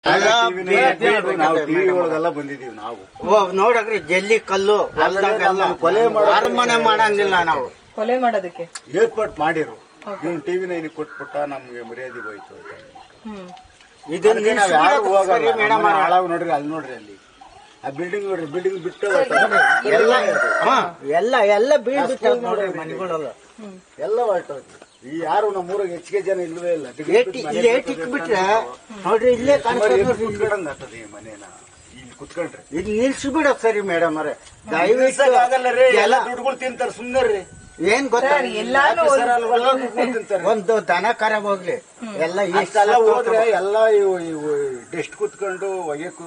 ಎಲ್ಲ ನಾವು ಟಿವಿ ಒಳಗೆಲ್ಲ ಬಂದಿದೀವಿ ನಾವು ಓ, ನೋಡಕ್ರಿ ಜಲ್ಲಿ ಕಲ್ಲು ಹೊಲ್ದಾಗೆಲ್ಲ ಕೊಲೆ ಮಾಡೋ- ಅರಮನೆ ಮಾಡಂಗಿಲ್ಲ ನಾವು ಕೊಲೆ ಮಾಡೋದಕ್ಕೆ ಏರ್ಪಾಟ್ ಮಾಡಿರು ನೀವು ಟಿವಿ ನೈನ್ ಕೊಟ್ಬಿಟ್ಟ ನಮ್ಗೆ ಮರ್ಯಾದೆ ಹೋಯ್ತು ಅಂತ ಹ್ಮ್ ಇದನ್ನ ಅದಕ್ಕೆ ನಾವ್ ಯಾರು ನಿಲ್ಸ್ಬಿಡಕ್ಕೆ ಹೋಗಲ್ಲ ಸರಿ ಮೇಡಮ್ ನಮ್ಮನೆ ಹಾಳಾಗ್ ನೋಡ್ರಿ ಅಲ್ಲಿ ನೋಡ್ರಿ ಅಲ್ಲಿ ಆ ಬಿಲ್ಡಿಂಗ್ ನೋಡ್ರಿ ಬಿಲ್ಡಿಂಗ್ ಬಿಟ್ಟು ಎಲ್ಲ ಹಾ, ಎಲ್ಲ ಎಲ್ಲ ಬೀಳ್ಬಿಟ್ಟು ನೋಡ್ರಿ ಮನೆಗಳೆಲ್ಲ ಎಲ್ಲ ಹೊರಟೋಯ್ತು ಈ ಯಾರು ನಮ್ಮ ಊರಾಗ ಹೆಚ್ಚಿಗೆ ಜನ ಇಲ್ವೇ ಇಲ್ಲ ಏಟಿ ಇಲ್ಲೇ ಇಟ್ಬಿಟ್ರೆ ನೋಡ್ರಿ ಇಲ್ಲೇ ಕಾಣಿಸ್ತಾ ಕುತ್ಕೊಂಡಂಗ ಆಗ್ತದೆ ಈ ಮನೇನ ಇಲ್ಲಿ ಕುತ್ಕೊಂಡ್ರಿ ಇದು ನಿಲ್ಸ್ಬಿಡ ಸರಿ ಮೇಡಮ್ ಅವ್ರೆ ದಯವಿಟ್ಟು ಆಗಲ್ಲ ರೀ ಎಲ್ಲ ಎಲ್ಲ ದುಡ್ಡುಗಳು ತಿಂತಾರ ಸುಮ್ಮನೆ ರೀ ಏನ್ ಗೊತ್ತಾ ಸರ್ ಎಲ್ಲಾನು ಸರ್ ಅಲ್ವಲ್ಲ ದುಡ್ಡುಗಳು ತಿಂತಾರೆ ಒಂದು ದನ ಕರ ಹೋಗ್ಲಿ ಎಲ್ಲ ಇಷ್ಟೆಲ್ಲ ಹೋದ್ರೆ ಎಲ್ಲ ಇವು ಇವು ಡೆಸ್ಟ್ ಕುತ್ಕೊಂಡು ಒಯ್ಯಕ್ಕೂ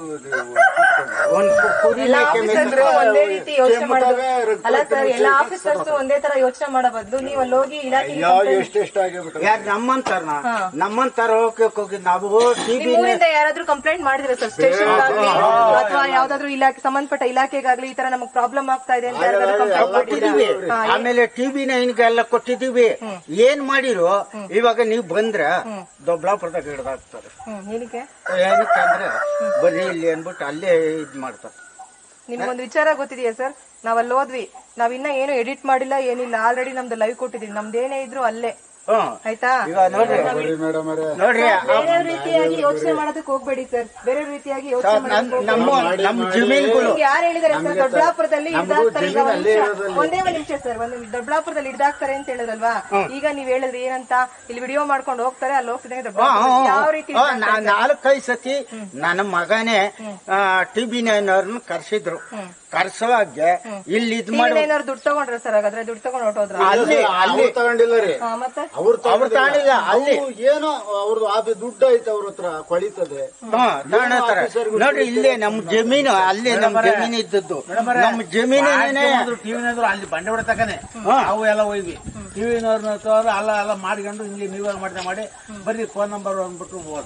ಒಂದು ಕುರಿ ಎಲ್ಲಾ ಮೇಕೆ ಆಫೀಸರ್ಸ್ ಮೇಯ್ಸಿದ್ರೆ ಒಂದೇ ರೀತಿ ಯೋಚನೆ ಕೆಮ್ಮುದಾಗ ಮಾಡೋದು ರಕ್ತ ಅಲ್ಲ ಸರ್ ಕೆಮ್ಮು ಎಲ್ಲಾ ಚೆಲ್ಲಿ ಆಫೀಸರ್ಸ್ ಒಂದೇ ತರ ಯೋಚನೆ ಮಾಡೋ ಬದಲು ನೀವು ಅಲ್ಲಿ ಹೋಗಿ ಇಲಾಖೆಗೆ ಯಾವ complaint- ಎಷ್ಟೆಷ್ಟು ಆಗಿಬಿಟ್ರೆ ಯಾರು ನಮ್ಮಂತಾರ ಹಾ. ನಮ್ಮಂತಾರ ಹೋಗಕ್ಕೆ ಹೋಗಿ ನಾವು ಟಿವಿ ನಿಮ್ ಊರಿಂದ ಯಾರಾದ್ರೂ ಕಂಪ್ಲೇಂಟ್ ಮಾಡಿದ್ರೆ ಸರ್ ಸ್ಟೇಷನ್ ಆಗ್ಲಿ ಅಥವಾ ಯಾವ್ದಾದ್ರು ಇಲಾಖೆ ಸಂಬಂಧಪಟ್ಟ ಇಲಾಖೆಗಾಗ್ಲಿ ಈ ತರ ನಮಗ್ ಪ್ರಾಬ್ಲಮ್ ಆಗ್ತಾ ಇದೆ ಅಂತ ಯಾರಾದ್ರೂ ಕಂಪ್ಲೇಂಟ್ ಕೊಟ್ಟಿದೀವಿ ಮಾಡಿದ್ರೆ ಆಮೇಲೆ ಟಿವಿ ನೈನ್ಗೆಲ್ಲ ಕೊಟ್ಟಿದೀವಿ ಏನ್ ಮಾಡಿರು ಇವಾಗ ನೀವು ಬಂದ್ರ ದೊಬ್ಲಾಪುರದಾಗ ಹಿಡ್ದಾಕ್ತಾರೆ ಹ್ಮ್ ಏನಕ್ಕೆ ಏನಕ್ಕೆ ಅಂದ್ರೆ ಬರ್ರಿ ಇಲ್ಲಿ ಅನ್ಬಿಟ್ಟು ಅಲ್ಲೇ ಇದ್ ಮಾಡ್ತಾರೆ ನಿಮ್ಗೊಂದು ವಿಚಾರ ಗೊತ್ತಿದೆಯಾ ಸರ್ ನಾವ್ ಅಲ್ಲಿ ಹೋದ್ವಿ ನಾವ್ ಇನ್ನ ಏನು ಎಡಿಟ್ ಮಾಡಿಲ್ಲ ಏನಿಲ್ಲ ಆಲ್ರೆಡಿ ನಮ್ದು ಲೈವ್ ಕೊಟ್ಟಿದೀವಿ ನಮ್ದೇನೇ ಇದ್ರು ಅಲ್ಲೇ ಹ್ಮ್ ಆಯ್ತಾ ಈಗ ನೋಡ್ರಿ ಮೇಡಮ್ ನೋಡ್ರಿ ಬೇರೆ ರೀತಿಯಾಗಿ ಯೋಚನೆ ಮಾಡೋದಕ್ಕೆ ಹೋಗ್ಬೇಡಿ ಸರ್ ಬೇರೆ ರೀತಿಯಾಗಿ ಯೋಚನೆ ನಮ್- ಮಾಡೋದಕ್ಕೆ ನಮ್ಮ ನಮ್ಮ ಜಮೀನುಗಳು ನಿಮ್ಗೆ ಯಾರು ಹೇಳಿದಾರೆ ಸರ್ ದೊಡ್ಡಬಳ್ಳಾಪುರದಲ್ಲಿ ಹಿಡ್ದಾಕ್ತಾರೆ ಈಗ ಒಂದ್ ಅಲ್ಲೇ ನಿಮಿಷ. ಒಂದೇ ಒಂದ್ ನಿಮಿಷ ಸರ್ ಒಂದ್ ನಿಮಿಷ ದೊಡ್ಡಬಳ್ಳಾಪುರದಲ್ಲಿ ಹಿಡ್ದಾಕ್ತಾರೆ ಅಂತ ಹೇಳಿದ್ರಲ್ವಾ ಈಗ ನೀವ್ ಹೇಳಿದ್ರಿ ಏನಂತ ಇಲ್ಲಿ ವಿಡಿಯೋ ಮಾಡ್ಕೊಂಡು ಹೋಗ್ತಾರೆ ಅಲ್ಲಿ ಹೋಗ್ತಿದ್ರೆ ದೊಡ್ಡಬಳ್ಳಾಪುರದಲ್ಲಿ ಯಾವ ರೀತಿ ಹಾ, ನಾ ನಾಲ್ಕೈದು ಸತಿ ನನ್ನ ಮಗನೇ ಟಿ ಬಿ ನೈನ್ ಅವ್ರನ್ನ ಕರ್ಸಿದ್ರು ಕರ್ಸುವಾಗ ಇಲ್ಲಿ ಇದ್ ಮಾಡಿ ಏನಾದ್ರು ದುಡ್ಡು ತಗೊಂಡ್ರ ಸರ್ ಹಾಗಾದ್ರೆ ದುಡ್ಡು ತಗೊಂಡ್ ಹೊಟ್ಟೋದ್ರ ಅಲ್ಲಿ ಅಲ್ಲಿ ತಗೊಂಡಿಲ್ಲ ರೀ ಹಾ, ಮತ್ತೆ ಅವ್ರು ಅವ್ರು ತಾಣಿಲ್ಲ ಅಲ್ಲಿ ಅವ್ರು ಏನೋ ಅವ್ರದ್ದು ಅದು ದುಡ್ಡು ಐತೆ ಅವ್ರ ಹತ್ರ ಕೊಳಿತದೆ ಹಾ ತಾಣತಾರ ನೋಡ್ರಿ ಇಲ್ಲೇ ನಮ್ ಜಮೀನು ಅಲ್ಲೇ ನಮ್ ಜಮೀನು ಇದ್ದದ್ದು ನಮ್ ಜಮೀನೇನೆ ಟಿವಿನವ್ರು ಅಲ್ಲಿ ಬಂಡೆ ಹೊಡೆತಕ್ಕನೆ ಹಾ. ಅವು ಎಲ್ಲ ಹೋಯ್ವಿ ಟಿವಿನವ್ರನ್ನ ಅಲ್ಲ ಎಲ್ಲ ಮಾಡ್ಕೊಂಡು ಇಲ್ಲಿ ನೀವೇ ಮಾಡ್ತಾ ಮಾಡಿ ಬರ್ರಿ ಫೋನ್ ನಂಬರ್ ಅಂದ್ಬಿಟ್ಟು ಹೋದ್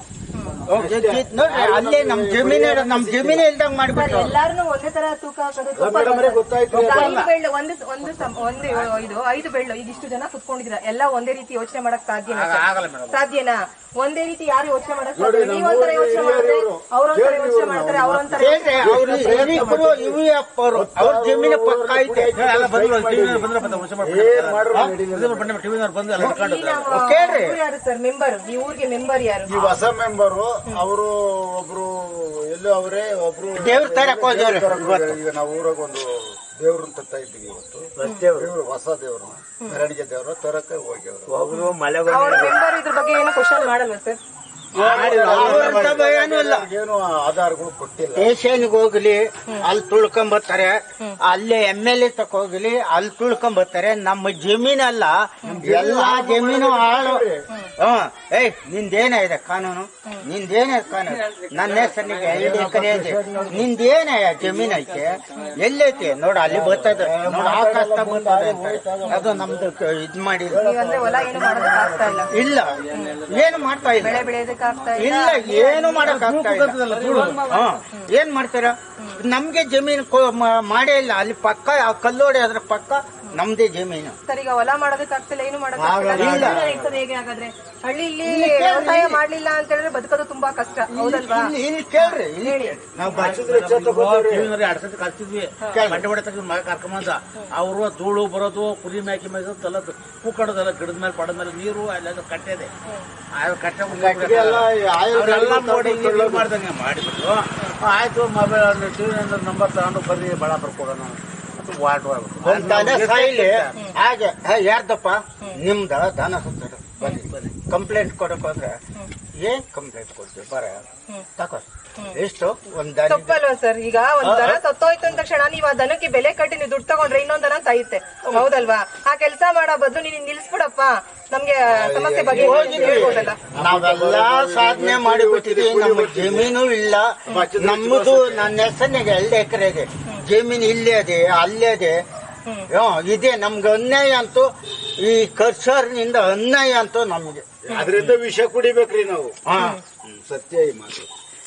ನೋಡ್ರಿ ಅಲ್ಲೇ ನಮ್ ಜಮೀನು ನಮ್ ಜಮೀನು ಇಲ್ದಂಗ್ ಮಾಡ್ಬಿಟ್ರು ಎಲ್ಲಾರು ಒಂದೇ ತರ ತೂಕ ಹಾಕೋದು ತಪ್ಪಲ್ಲ ಮೇಡಮ್ ಸರ್. ಗೊತ್ತಾಯ್ತು ಈಗ ಐದು ಬೆಳ್ಳು ಒಂದು ಒಂದು ಸಮ- ಒಂದು ಇದು ಐದು ಬೆಳ್ಳು ಈಗ ಇಷ್ಟು ಜನ ಕುತ್ಕೊಂಡಿದ್ರ ಎಲ್ಲ ಒಂದೇ ರೀತಿ ಯೋಚನೆ ಮಾಡಕ್ ಸಾಧ್ಯನಾ ಸರ್? ಆಗಲ್ಲ ಮೇಡಮ್ ಸಾಧ್ಯನಾ ಒಂದೇ ರೀತಿ ಯಾರು ಯೋಚನೆ ಮಾಡಕ್ ಸಾಧ್ಯ ನೀವೊಂಥರ ಯೋಚನೆ ಮಾಡಿದ್ರೆ ಅವ್ರೊಂಥರ ಯೋಚನೆ ಮಾಡ್ತಾರೆ ಅವ್ರೊಂಥರ ಕೇಳ್ರಿ ಅವ್ರು ಹಿರೀಕರು ಇವು ಅಪ್ಪರು ಅವ್ರ ಜಮೀನು ಪಕ್ಕ ಐತೆ ಎಲ್ಲ ಬಂದ್ರು ಟಿವಿನವ್ರು ಬಂದ್ರೆ ಮತ್ತೆ ವರ್ಷ ಏನ್ ಮಾಡ್ರು ನಡೀಲಿಲ್ಲ. ಬಂದ್ರೆ ಟಿವಿನವ್ರು ಬಂದು ಎಲ್ಲ ಹಿಡ್ಕೊಂಡು ಇಲ್ಲಿ ನಾವು ಕೇಳ್ರಿ. ಇವ್ರು ಯಾರು ಸರ್ ಮೆಂಬರ್ ಈ ಊರಿಗೆ ಮೆಂಬರ್ ಯಾರು ಈ ಹೊಸ ಮೆಂಬರು ಅವರು ಒಬ್ರು ಎಲ್ಲೋ ಅವರೇ ಒಬ್ರು ದೇವ್ರ ತರಕ್ ಹೋದವ್ರೆ ತರಕ್ ಹೋಗ್ಯಾರ. ಈಗ ನಾವು ಊರಾಗ ಒಂದು ದೇವ್ರನ್ನ ತತ್ತಾ ಇದ್ದೀವಿ ಇವತ್ತು ದೇವ್ರು ಹೊಸ ದೇವ್ರನ್ನ ಮೆರವಣಿಗೆ ದೇವ್ರ ತರಕ್ಕೆ ಹೋಗ್ಯವ್ರು ಅವ್ರ ಮೆಂಬರ್ ಇದ್ರ ಬಗ್ಗೆ ಏನೋ ಕ್ವಶನ್ ಮಾಡಲ್ವಾ ಸರ್ ಅವ್ರಂತ ಭಯನೂ ಇಲ್ಲ ಏನು ಆಧಾರಗಳು ಕೊಟ್ಟಿಲ್ಲ ಸ್ಟೇಷನ್ಗೆ ಹೋಗ್ಲಿ ಅಲ್ಲಿ ತುಳ್ಕೊಂಬರ್ತಾರೆ ಅಲ್ಲೇ ಎಮ್ ಎಲ್ ಎ ತಕ ಹೋಗ್ಲಿ ಅಲ್ಲಿ ತುಳ್ಕೊಂಬರ್ತಾರೆ ನಮ್ಮ ಜಮೀನಲ್ಲ ಎಲ್ಲಾ ಜಮೀನು ಹಾಳು ಹ್ಮ್ ಏಯ್ ನಿಂದೇನಿದೆ ಕಾನೂನು ನಿಂದೇನೇ ಕಾನೂನು ನನ್ನ ಹೆಸರಿನಿಗೆ ಐದು ಎಕರೆ ಇದೆ ನಿಂದೇನೇ ಜಮೀನ್ ಐತೆ ಎಲ್ಲೈತೆ ನೋಡ ಅಲ್ಲಿ ಬರ್ತದೆ ನೋಡ ಆಕಾಶ ಬರ್ತದೆ ಅಂತ. ಅದು ನಮ್ದು ಕ- ಇದ್ ಮಾಡಿ ನೀವಂದ್ರೆ ಹೊಲ ಏನು ಮಾಡೋದಕ್ಕೆ ಆಗ್ತಾ ಇಲ್ಲ ಇಲ್ಲ ಏನು ಮಾಡ್ತಾ ಇಲ್ಲ ಬೆಳೆ ಬೆಳೆಯೋದಕ್ಕೆ ಆಗ್ತಾ ಇಲ್ಲ ಇಲ್ಲ ಏನು ಮಾಡಕ್ ಆಗ್ತಾ ಇಲ್ಲ ಹಾ. ಏನ್ ಮಾಡ್ತಾರ ನಮ್ಗೆ ಜಮೀನು ಕೊ- ಮ- ಮಾಡೇ ಇಲ್ಲ ಅಲ್ಲಿ ಪಕ್ಕ ಆ ಕಲ್ಲೋಡಿ ಅದ್ರ ಪಕ್ಕ ನಮ್ದೇ ಜಮೀನು ಸರ್ ಈಗ ಹೊಲ ಮಾಡೋದಕ್ಕೆ ಆಗ್ತಿಲ್ಲ ಏನು ಮಾಡೋದಕ್ಕೆ ಇಲ್ಲ. ಹೇಗೆ ಹಾಗಾದ್ರೆ ಹಳ್ಳಿಲಿ ವ್ಯವಸಾಯ ಮಾಡ್ಲಿಲ್ಲ ಅಂತ ಹೇಳಿದ್ರೆ ಬದುಕೋದು ತುಂಬಾ ಕಷ್ಟ ಹೌದಲ್ವಾ ಇಲ್ಲಿ ಇಲ್ಲಿ ಕೇಳ್ರಿ ಇಲ್ಲಿ ನಾವು ಬಚ್ಚಿದ್ರೆ ಟಿವಿನವ್ರು ಎರಡು ಸತಿ ಕರ್ತಿದ್ವಿ ಬಂಡೆ ಹೊಡೆತಕ್ಕ ಮಗ ಕರ್ಕೊಂಬಂದ ಅವರು ಧೂಳು ಬರೋದು ಕುರಿ ಮೇಕೆ ಮೇಯ್ಸೋದು ಎಲ್ಲ ಕೂಕಡೋದೆಲ್ಲ ಗಿಡದ ಮೇಲೆ ಪಡದ ಮೇಲೆ ನೀರು ಅಲ್ಲೆಲ್ಲ ಕಟ್ಟೆದೆ ಆ ಕಟ್ಟೆ ಗಟ್ಟಿಗೆ ಎಲ್ಲ ಆಯಲ್ ಅವರೆಲ್ಲ ಗಾಡಿ ನೋಡಿ ತಂದು ಇದು ಮಾಡ್ದಂಗೆ ಮಾಡಿಬಿಟ್ಟು ಆಯ್ತು ಮೊಬೈಲ್ ಟಿವಿ ನಂಬರ್ ತಗೊಂಡು ಬರ್ರಿ ಬಳ್ಳಾಪುರಕ್ಕೆ ಹೋಗೋಣ ಅಂತ ವಾರ್ಡ್ ಒಂದ್ ದನ ಸಾಯಿಲಿ ಹಾಗೆ ಹೇ, ಯಾರ್ದಪ್ಪ ನಿಮ್ದ ದನ ಸತ್ತರು ಬನ್ನಿ ಕಂಪ್ಲೇಂಟ್ ಕೊಡಕ್ ಹೋದ್ರೆ ಏನ್ ಕಂಪ್ಲೇಂಟ್ ಕೊಡ್ತೀವಿ ಬರ ತಕೋ ಎಷ್ಟು ಒಂದ್ ದನ ತಪ್ಪಲ್ವಾ ಸರ್ ಈಗ ಒಂದ್ ದನ ಸತ್ತೋಯ್ತು ಅಂದ ತಕ್ಷಣ ನೀವು ಆ ದನಕ್ಕೆ ಬೆಲೆ ಕಟ್ಟಿ ನೀವು ದುಡ್ಡು ತಗೊಂಡ್ರೆ ಇನ್ನೊಂದ್ ದನ ಸಾಯುತ್ತೆ ಹೌದಲ್ವಾ ಆ ಕೆಲಸ ಮಾಡೋ ಬದಲು ನೀನು ನಿಲ್ಸ್ಬಿಡಪ್ಪ ನಮ್ಗೆ ಸಮಸ್ಯೆ ಬಗ್ಗೆ ಹೇಳ್ಬೋದಲ್ಲ ನಾವೆಲ್ಲ ಸಾಧನೆ ಮಾಡಿಬಿಟ್ಟಿದೀವಿ ನಮ್ಮ ಜಮೀನು ಇಲ್ಲ ನಮ್ಮದು ನನ್ನ ಹೆಸರಿನಾಗ ಎರಡು ಎಕರೆ ಇದೆ ಜಮೀನು ಇಲ್ಲೇ ಇದೆ ಅಲ್ಲೇ ಇದೆ ಹ್ಮ್, ಇದೆ ನಮ್ಗೆ ಅನ್ಯಾಯ ಅಂತೂ ಈ ಕರ್ಸರ್ನಿಂದ ಅನ್ಯಾಯ ಅಂತೂ ನಮ್ಗೆ ಅದರಿಂದ ವಿಷ ಕುಡಿಬೇಕ್ರಿ ನಾವು ಹಾ ಸತ್ಯ ಈ ಮಾತು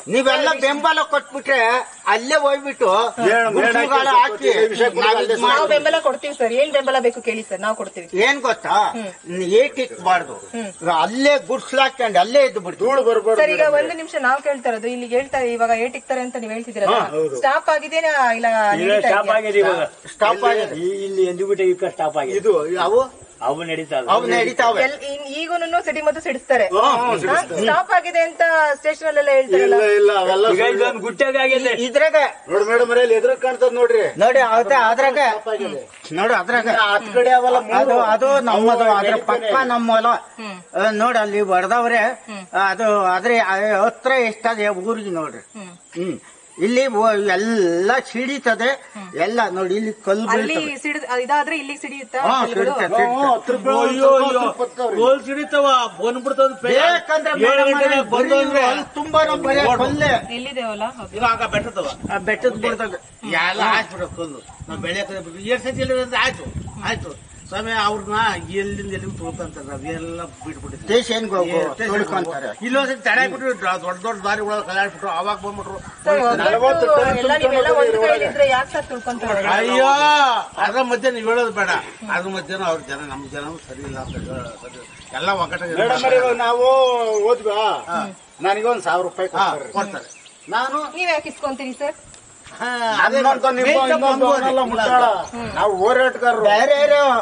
ನೀವೆಲ್ಲ ಬೆಂಬಲ ಕೊಟ್ಬಿಟ್ರೆ ಅಲ್ಲೇ ಹೋಗ್ಬಿಟ್ಟು ಮೇಡಮ್, ಗುಡ್ಸುಗಾಲ ಮೇಡಮ್ ಹಾಕಿ ವಿಷಯ ಕೊಡಿ, ನಾವ್ ಅಲ್ಲೇ ಇದ್ ನಾವು ಮಾಡ್ತೀವಿ. ಬೆಂಬಲ ಕೊಡ್ತೀವಿ ಸರ್ ಏನ್ ಬೆಂಬಲ ಬೇಕು ಕೇಳಿ ಸರ್ ನಾವು ಕೊಡ್ತೀವಿ ಏನ್ ಗೊತ್ತಾ ಏಟ್ ಇಕ್ಬಾರ್ದು ಈಗ ಅಲ್ಲೇ ಗುಡ್ಸ್ಲಾಕೊಂಡು ಅಲ್ಲೇ ಇದ್ದು ಬಿಡ್ತು ಧೂಳು ಬರ್ಬಾರ್ದು ಸರ್ ಈಗ ಒಂದು ನಿಮಿಷ ನಾವು ಕೇಳ್ತಾ ಇರೋದು ಇಲ್ಲಿ ಹೇಳ್ತಾರೆ ಇವಾಗ ಏಟ್ ಇಕ್ತಾರೆ ಅಂತ ನೀವು ಹೇಳ್ತಿದ್ದೀರಲ್ಲ ಸ್ಟಾಪ್ ಆಗಿದೆನಾ ಇಲ್ಲ ನಡೀತಾ ಸ್ಟಾಪ್ ಇದೆಯಾ? ಆಗಿದೆ ಇವಾಗ ಸ್ಟಾಪ್ ಆಗಿದೆ ಈ- ಇಲ್ಲಿ ಎಂದು ಬಿಟ್ಟು ಈಗ ಸ್ಟಾಪ್ ಆಗಿದೆ ಇದು ಅವು ಅವು ನಡೀತಾ ಇಲ್ಲ. ಅವು ನಡೀತಾವೆ ಎಲ್- ಇನ್- ಈಗೂನು ಸಿಡಿ ಮತ್ತು ಸಿಡಿಸ್ತಾರೆ ಸ್ಟಾಪ್ ಆಗಿದೆ ಅಂತ ಸ್ಟೇಷನ್ ಅಲ್ಲೆಲ್ಲ ಹೇಳ್ತಾರಲ್ಲ ಇಲ್ಲ ಇಲ್ಲ ಅವೆಲ್ಲ ಈಗ ಇದೊಂದು ಗುಟ್ಟಾಗ ಆಗಿದೆ ಇದ್ರಾಗ ನೋಡಿ ಮೇಡಮ್ ಅಲ್ಲಿ ಎದುರು ಕಾಣ್ತದ ನೋಡ್ರಿ ನೋಡಿ ಅದ ಅದ್ರಾಗ ನೋಡು ಅದ್ರಾಗ ಹತ್ ಕಡೆ ಅವೆಲ್ಲ ಅದು ಅದು ನಮ್ಮದು ಅದ್ರ ಪಕ್ಕ ನಮ್ಮ ಹೊಲ ಆ, ನೋಡ್ ಅಲ್ಲಿ ಹೊಡೆದವ್ರೆ ಅದು ಅದ್ರ ಹತ್ರ ಎಷ್ಟದೆ ಊರಿಗೆ ನೋಡ್ರಿ ಹ್ಮ್ ಇಲ್ಲಿ ಓ- ಎಲ್ಲ ಸಿಡಿತದೆ ಎಲ್ಲ ನೋಡಿ ಇಲ್ಲಿ ಕಲ್ಲು ಅಲ್ಲಿ ಬೀಳ್ತವೆ ಸಿಡಿದ ಇದಾದ್ರೆ ಇಲ್ಲಿಗೆ ಸಿಡಿಯುತ್ತಾ ಹಾ ಕಲ್ಲುಗಳು? ಸಿಡಿತದೆ ಸಿಡಿತದೆ. ಅಯ್ಯೋ ಅಯ್ಯೋ ಗೋಲ್ ಸಿಡಿತಾವ ಬಂದ್ಬಿಡ್ತದ ಬೇಕಂದ್ರೆ ಏಳು ಮೇಡಮ್ ಗಂಟೆಗೆ ಬರೀ ಬಂದು ಅಂದ್ರೆ ಅಲ್ಲಿ ತುಂಬಾನು ಬರೀ ಕಲ್ಲೇ ಎಲ್ಲಿದೆ ಹೊಲ ಹೌದು. ಈಗ ಆಗ ಬೆಟ್ಟದವ ಆ ಬೆಟ್ಟದ ಬುಡದಾಗ ಎಲ್ಲ ಹಾಕ್ಬಿಡೋ ಕಲ್ಲು ನಾವು ಬೆಳೆ ಎರಡು ಸತಿ ಹೇಳಿದ್ರೆ ಅಂದ್ರೆ ಆಯ್ತು ಆಯ್ತು ಸ್ವಾಮಿ ಅವ್ರನ್ನ ಎಲ್ಲಿಂದ ಎಲ್ಲಿಂದ ತುಳ್ಕೊಂತಾರೆ ನಾವೆಲ್ಲ ಬಿಟ್ಬಿಟ್ಟಿದ್ವಿ ಸ್ಟೇಷನ್ಗೆ ಹೋಗು ತೊಳ್ಕೊಂತಾರೆ ಇಲ್ಲೊಂದ್ಸತಿ ತಡೆ ಬಿಟ್ರು ದೊಡ್ಡ ದೊಡ್ಡ ದಾರಿಗಳ ಕಲ್ಯಾಡ್ಬಿಟ್ರು ಅವಾಗ ಬಂದ್ಬಿಟ್ರು ಸರ್, ನಲವತ್ತು ಒಟ್ಟು ಟನ್ ಎಲ್ಲ ನೀವೆಲ್ಲ ತುಂಬ್ಕೊಂಡು ಒಂದು ಕೈಲಿದ್ರೆ ಯಾಕೆ ಸರ್ ತುಳ್ಕೊಂತಾರೆ ಅಯ್ಯೋ ಅದ್ರ ಮಧ್ಯೆ ನೀವು ಹೇಳೋದು ಬೇಡ ಅದ್ರ ಮಧ್ಯೆ ಅವ್ರ ಜನ ನಮ್ಮ ಜನ ಸರಿ ಇಲ್ಲ ಅಂತ ಹೇಳೋದು ಸರಿ. ಎಲ್ಲ ಒಗ್ಗಟ್ಟಾಗಿ ಮೇಡಮ್ ಇವಾಗ ನಾವು ಹೋದ್ವಾ ನನಗೆ ಒಂದ್ ಸಾವಿರ ರೂಪಾಯಿ ಹಾ, ಕೊಡ್ತಾರೆ ಕೊಡ್ತಾರೆ ನಾನು ನೀವ್ ಯಾಕೆ ಇಸ್ಕೊಂತೀರಿ ಸರ್ ಹಾ, ನಮ್ಮಂತ ನಿಮ್ಮ ಮೇಯ್ನ್ ಇನ್ನೊಂದು ತಗೊಂಡು ಅವನೆಲ್ಲ ಮುಟ್ಟಾಳ. ನಾವು ಹೋರಾಟಗಾರರು ಬೇರೆ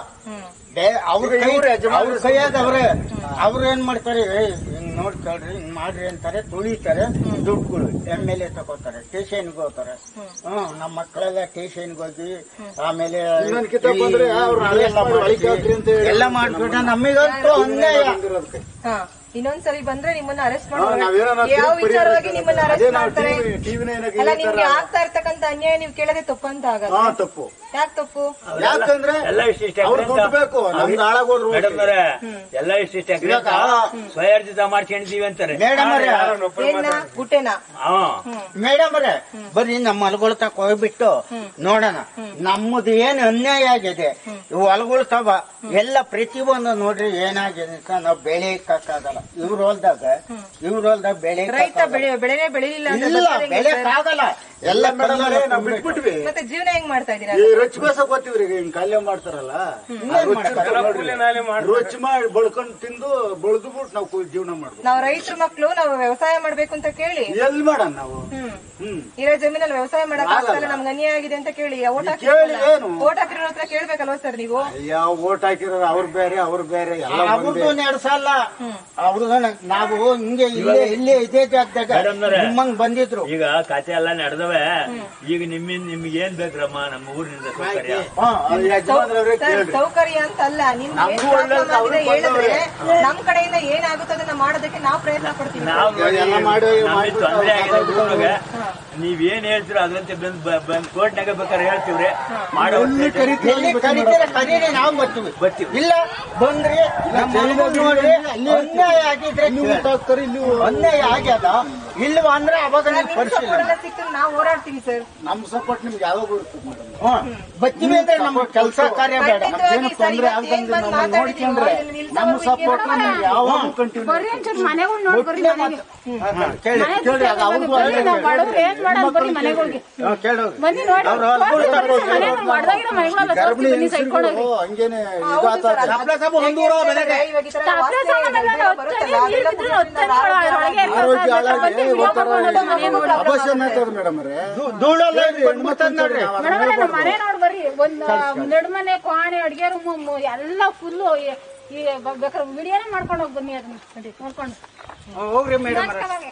ಅವ್ರ ಈಗ ಕೈ ಇವ್ರು ಯಜಮಾನ್ರು ಅವ್ರ ಕೈಯಾಗ ಅವ್ರೆ ಅವ್ರು ಏನ್ ಮಾಡ್ತಾರೆ ಏಯ್, ಹಿಂಗ್ ನೋಡ್ ಕೇಳ್ರಿ ಹಿಂಗ್ ಮಾಡ್ರಿ ಅಂತಾರೆ ತುಳಿತಾರೆ ದುಡ್ಡುಗಳು ಎಮ್ ಎಲ್ ಎ ತಗೋತಾರೆ ಸ್ಟೇಷನ್ಗೆ ಹೋಗ್ತಾರೆ ಹ್ಮ್ ನಮ್ಮ ಮಕ್ಕಳೆಲ್ಲ ಸ್ಟೇಷನ್ಗೆ ಹೋಗಿ ಆಮೇಲೆ ಇನ್ನೊಂದ್ಕಿತ ಬಂದ್ರೆ ಅವ್ರು arrest ಮಾಡಿ ಒಳಗೆ ಹಾಕ್ರಿ ಅಂತ ಹೇಳಿ ಎಲ್ಲ ಮಾಡ್ಬಿಟ್ರೆ ನಮಗಂತೂ ಅನ್ಯಾಯ ಬಂದಿರೋದಕ್ಕೆ. ಹಾ ಇನ್ನೊಂದ್ಸರಿ ಬಂದ್ರೆ ನಿಮ್ಮನ್ನ ಅರೆಸ್ಟ್ ಹಾ, ನಾವೇನೋ ಮಾಡಿ ಯಾವ ತೀರ್ಪು ವಿಚಾರವಾಗಿ ಬರೀಬೇಕು. ನಿಮ್ಮನ್ನ ಅದೇ ಅರೆಸ್ಟ್ ನಾವು ಮಾಡ್ತಾರೆ TV ಟಿವಿನ ಏನಾಗಿ ಅಲ್ಲ ಈ ತರ- ನಿಮ್ಗೆ ಆಗ್ತಾ ಇರ್ತಕ್ಕಂತ ಅನ್ಯಾಯ ನೀವು ಕೇಳದೆ ತಪ್ಪಂತ ಆಗಲ್ಲ ಹಾ ತಪ್ಪು ಯಾಕೆ ತಪ್ಪು ಯಾಕಂದ್ರೆ ಎಲ್ಲ ಇಷ್ಟ ಇಷ್ಟ ಅವ್ರು ದುಡ್ಡು ಬೇಕು ನಮ್ದು ಹಾಳಾಗೋದ್ರು ಮೇಡಮ್ ಅವರೇ ಎಲ್ಲ ಇಷ್ಟ ಇಷ್ಟ ಎಕರೆ ಅಂತ ಸ್ವಯರ್ಜಿತ ಮಾಡ್ಕೊಂಡಿದೀವಿ ಅಂತಾರೆ ಮೇಡಮ್ ಅವ್ರೆ ಏನ ಗುಟ್ಟೆನಾ ಹಾ ಮೇಡಮ್ ಅವ್ರೆ ಬರೀ ನಮ್ಮ ಹೊಲಗಳ ತಕ ಹೋಗ್ಬಿಟ್ಟು ನೋಡೋಣ ನಮ್ಮದು ಏನ್ ಅನ್ಯಾಯ ಆಗಿದೆ ಇವು ಹೊಲಗಳು ತವ ಎಲ್ಲ ಪ್ರತಿಯೊಂದು ನೋಡ್ರಿ ಏನಾಗಿದೆ ಅಂತ ನಾವು ಬೆಳೆ ಇಕ್ಕಾಗಲ್ಲ ಇವ್ರ ಹೊಲ್ದಾಗ ಇವ್ರ ಹೊಲ್ದಾಗ ಬೆಳೆ ರೈತ ಬೆಳೆ ಬೆಳೆನೇ ಬೆಳಿಲಿಲ್ಲ ಅಂದ್ರೆ ಇಲ್ಲ ಬರ್ತದೆ ಹೆಂಗೆ ಬೆಳೆ ಸರ್? ಆಗಲ್ಲ ಎಲ್ಲ ಮೇಡಮ್ ಅವರೇ ನಾವು ಕಲ್ಲಲ್ಲಿ ಬಿಟ್ಬಿಟ್ವಿ ಮತ್ತೆ ಜೀವನ ಹೆಂಗ್ ಮಾಡ್ತಾ ಇದೀರಾ ಈ ರೊಚ್ಚ ಬೇಸ ಗೊತ್ತೀವ್ರಿ ಈಗ ಹಿಂಗ್ ಕಾಲ್ಯ ಮಾಡ್ತಾರಲ್ಲ ಆ ರೊಚ್ಚ ಇರ್ತಲ್ಲ ನೋಡ್ರಿ. ರೊಚ್ಚ ಮಾಡಿ ಬಳ್ಕೊಂಡ್ ತಿಂದು ಬಳ್ದು ಬಿಟ್ಟು ನಾವು ಕೂ- ಜೀವನ ಮಾಡ್ಬೋದು ನಾವ್ ರೈತರ ಮಕ್ಳು ನಾವು ವ್ಯವಸಾಯ ಮಾಡ್ಬೇಕು ಅಂತ ಕೇಳಿ ಎಲ್ಲಿ ಮಾಡೋಣ ನಾವು ಹ್ಮ್ ಹ್ಮ್ ಇರೋ ಜಮೀನಲ್ಲಿ ವ್ಯವಸಾಯ ಮಾಡಕ್ ಆಗ್ತಾಯಿಲ್ಲ ನಮ್ಗೆ ಅನ್ಯಾಯ ಆಗಿದೆ ಅಂತ ಕೇಳಿ ಓಟ್ ಕೇಳಿ ಏನು? ಓಟ್ ಹಾಕಿರೋ ಹತ್ರ ಕೇಳ್ಬೇಕಲ್ವಾ ಸರ್ ನೀವು ಯಾವ ಓಟ್ ಹಾಕಿರೋರು ಅವ್ರು ಬೇರೆ ಅವ್ರು ಬೇರೆ ಎಲ್ಲ ಒಂದೇ. ಅವ್ರದ್ದು ನಡೆಸಲ್ಲ ಅವ್ರದ್ದು ನಾವು ಹಿಂಗೆ ಇಲ್ಲೇ ಇಲ್ಲೇ ಇದೇ ಜಾಗದಾಗ ಮೇಡಮ್ನವ್ರೆ. ನಿಮ್ಮಂಗ್ ಬಂದಿದ್ರು ಈಗ ಕತೆ ಎಲ್ಲ ನಡೆದವೆ ಈಗ ನಿಮ್ಮಿಂದ ನಿಮ್ಗೆ ಏನ್ ಬೇಕ್ರಮ್ಮ ನಮ್ಮ ಊರಿನಿಂದ ಸೌಕರ್ಯ ಹಾ, ಅದು ಯಜಮಾನ್ರವ್ರೇ ಸರ್, ಕೇಳ್ರಿ ಸೌಕರ್ಯ ಅಂತ ಅಲ್ಲ ನಿಮ್ ಏನ್ ನಮ್ಗೂ ಒಳ್ಳೇದು ಪ್ರಾಬ್ಲಮ್ ಆಗಿದೆ ಅವ್ರು ಹೇಳಿದ್ರೆ ನಮ್ ಕಡೆಯಿಂದ ಏನಾಗುತ್ತೋ ಅದನ್ನ ಮಾಡೋದಕ್ಕೆ ನಾವು ಪ್ರಯತ್ನ ಪಡ್ತೀವಿ ನಾವು ನೋಡಿ ಎಲ್ಲ ಮಾಡಿ- ನಮಗೆ ಮಾಡ್ಬಿಟ್ಟು ತೊಂದ್ರೆ ಆಗಿದೆ ಅವ್ರು ಊರಿಗೆ. ನೀವೇನ್ ಹೇಳ್ತೀರೋ ಅದಂತೆ ಬಂದ್ ಬ- ಬಂದ್ ಕೋರ್ಟ್ನಾಗ ಬೇಕಾದ್ರೆ ಹೇಳ್ತೀವ್ರಿ ಮಾಡೋ ಎಲ್ಲಿ ಕರಿತೀವಿ ಎಲ್ಲಿ ಕರಿತೀರ ಕರೀರಿ ನಾವು ಬರ್ತೀವಿ ಬರ್ತೀವಿ. ಇಲ್ಲ ಬಂದ್ರಿ ನಮ್ಮ ಮನೆಗ್ ನೋಡ್ರಿ ಅನ್ಯಾಯ ಆಗಿದ್ರೆ ಇಲ್ಲಿ ಊಟ ಹಾಕ್ತಾರೆ ಇಲ್ಲಿ ಅನ್ಯಾಯ ಆಗ್ಯದ ಇಲ್ವಾ ಅಂದ್ರೆ ಅವಾಗ ನೀವು ನಿಮ್ ಪರಿಶೀಲನೆ ಸಪೋರ್ಟ್ ಎಲ್ಲ ಸಿಕ್ಕಿದ್ರೆ ನಾವು ಹೋರಾಡ್ತೀವಿ ಸರ್ ನಮ್ ಸಪೋರ್ಟ್ ನಿಮ್ಗೆ ಯಾವಾಗ ಇರ್ತದೆ ಮೇಡಮ್ ಹ್ಮ್ ಬರ್ತೀವಿ ಅಂದ್ರೆ ನಮ್ಗೆ ಕೆಲಸ ಕಾರ್ಯ ಬೇಡ ಖಂಡಿತವಾಗಿ ಏನು ಸರ್, ತೊಂದ್ರೆ ಇವತ್ತು ಏನ್ ಆಗ್ದಂಗೆ ಬಂದ್ ನಮ್ಮನ್ನ ಮಾತಾಡಿದೀವೋ, ನೋಡ್ಕೊಂಡ್ರೆ ಇದನ್ನ ನಿಲ್ಸೋ ನಮ್ಮ ಬಗ್ಗೆ ಸಪೋರ್ಟ್ ಹೋರಾಟ ಯಾವಾಗ ಕಂಟಿನ್ಯೂ ಬರ್ರಿ ಒಂಚೂರು ಮನೆಗಳು ನೋಡಿ ಬರ್ರಿ ಮನೆಗೆ ಕೇಳಿ ಮನೆ ಕೇಳಿ ಅದು ಅವ್ರ್ದು ಬರ್ರಿ ಅಲ್ಲೇ ನಾವು ಬಡವ್ರು ಏನ್ ಮಾಡೋದು ಬರ್ರಿ ಮನೆಗೆ ಹೋಗಿ ಹಾ, ಕೇಳೋರು ಬನ್ನಿ ನೋಡಿ ಅವ್ರು ಹೊಲ್ಗಳು ತಗೊಂಡು ಮನೆ ಒಡೆದಾಗಿರೋ ಮನೆಗಳೆಲ್ಲ ತೋರಿಸ್ತೀವಿ ಬನ್ನಿ ಸೈಡ್ಕೊಂಡು ಹೋಗಿ ಹಂಗೇನೆ ಹೌದು ಸರ್, ಅದು ಚಪ್ಲ ಸಾಬು ಒಂದು ಊರ ಬೆಲೆಗೆ. ಇವಾಗ ಈ ತರ ತಪ್ಪಲೆ ವಾಸನೆ ಸಾಮಾನೆಲ್ಲ ಇದೆಲ್ಲ ಹೊತ್ತಲ್ಲಿ ಬರುತ್ತಲ್ಲ, ಅದೆಲ್ಲ ನೀರಿದ್ರೆ ಕುಡಿಯೋದ್ರಿಂದ ಹೊತ್ತಲ್ಲಿ ಒಳಗೆ ಇರ್ತದೆ. ಆರೋಗ್ಯ ಹಾಳಾಗಿ ಬಂದು ವಿಡಿಯೋ ಒಂಥರ ಮಾಡ್ಕೊಂಡು ಮನೆ ನೋಡಿ ಅಪಸ್ಯ ಆಗ್ತದೆ ಮೇಡಮ್ ಅವರೇ ಧೂಳೆಲ್ಲ ಬಂದ್ಬಿಡ್ತದ ನೋಡ್ರಿ ಮೇಡಮ್ ನಮ್ಮ ಮನೆ ನೋಡಿ ಬರ್ರಿ ಒಂದ್ ನಡುಮನೆ ಕೋಣೆ ಅಡಿಗೆ ರೂಮ್ ಎಲ್ಲ ಫುಲ್ ಈ ಬೇಕಾದ್ರೆ ವಿಡಿಯೋನೇ ಮಾಡ್ಕೊಂಡು ಹೋಗಿ ಬನ್ನಿ ಅದನ್ನ ನೋಡಿ ನೋಡ್ಕೊಂಡು ಹೋಗ್ರಿ ಮೇಡಮ್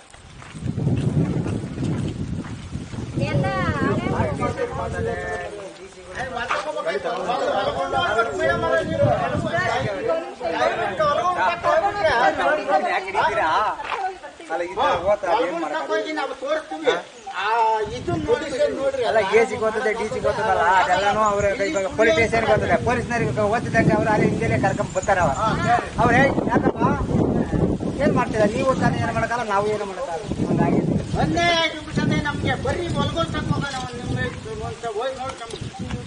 ಎಲ್ಲ ಅಲ್ಲ ಎ ಸಿ ಗೊತ್ತದೆ ಡಿ ಸಿ ಗೊತ್ತದಲ್ಲ ಅದೆಲ್ಲಾನು ಅವ್ರ ಇವಾಗ ಪೊಲೀಸ್ ಸ್ಟೇಷನ್ ಗೊತ್ತದೆ ಪೊಲೀಸ್ನವ್ರಿಗೆ ಓದಿದಂಗೆ ಅವ್ರು ಅಲ್ಲಿ ಹಿಂದೆ ಕರ್ಕೊಂಡ್ ಬರ್ತಾರ ಅವ ಅವ್ರು ಹೇಳಿ ಯಾಕಪ್ಪ ಏನ್ ಮಾಡ್ತಿದ್ದಾರೆ ನೀವು ತಾನೇ ಏನು ಮಾಡಕ್ಕಲ್ಲ ನಾವು ಏನು ಮಾಡಕ್ಕಲ್ಲ ಹಂಗಾಗಿ ಒಂದೇ ಆಗಿಬಿಟ್ಟದೆ ನಮ್ಗೆ ಬರೀ ಹೊಲ್ಗೋಲ್ ತಗೊಂಡ ಹೋಗಿ ನೋಡ್ಕೊಂಡ್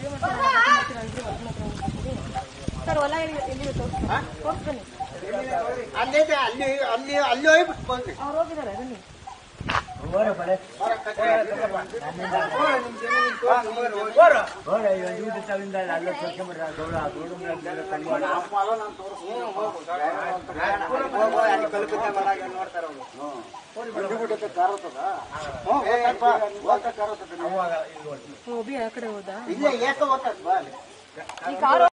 ಸರ್ ಹೊಲ ಎಲ್ಲಿ ಎಲ್ಲಿ ತೋರಿಸ್ಬನ್ನಿ ಅಲ್ಲಿದೆ ಅಲ್ಲಿ ಅಲ್ಲಿ ಅಲ್ಲಿ ಹೋಗ್ಬಿಟ್ಟು ಬಂದ್ರಿ ಅವ್ರು ಹೋಗಿದ್ದಾರೆ ಬನ್ನಿ ಓಬಿ ಆ ಕಡೆ ಹೋದ ಇಲ್ಲೇ ಏಕ ಹೋಗ್ತದ ಬಾ ಅಲ್ಲಿ. ಈ ಕಾರು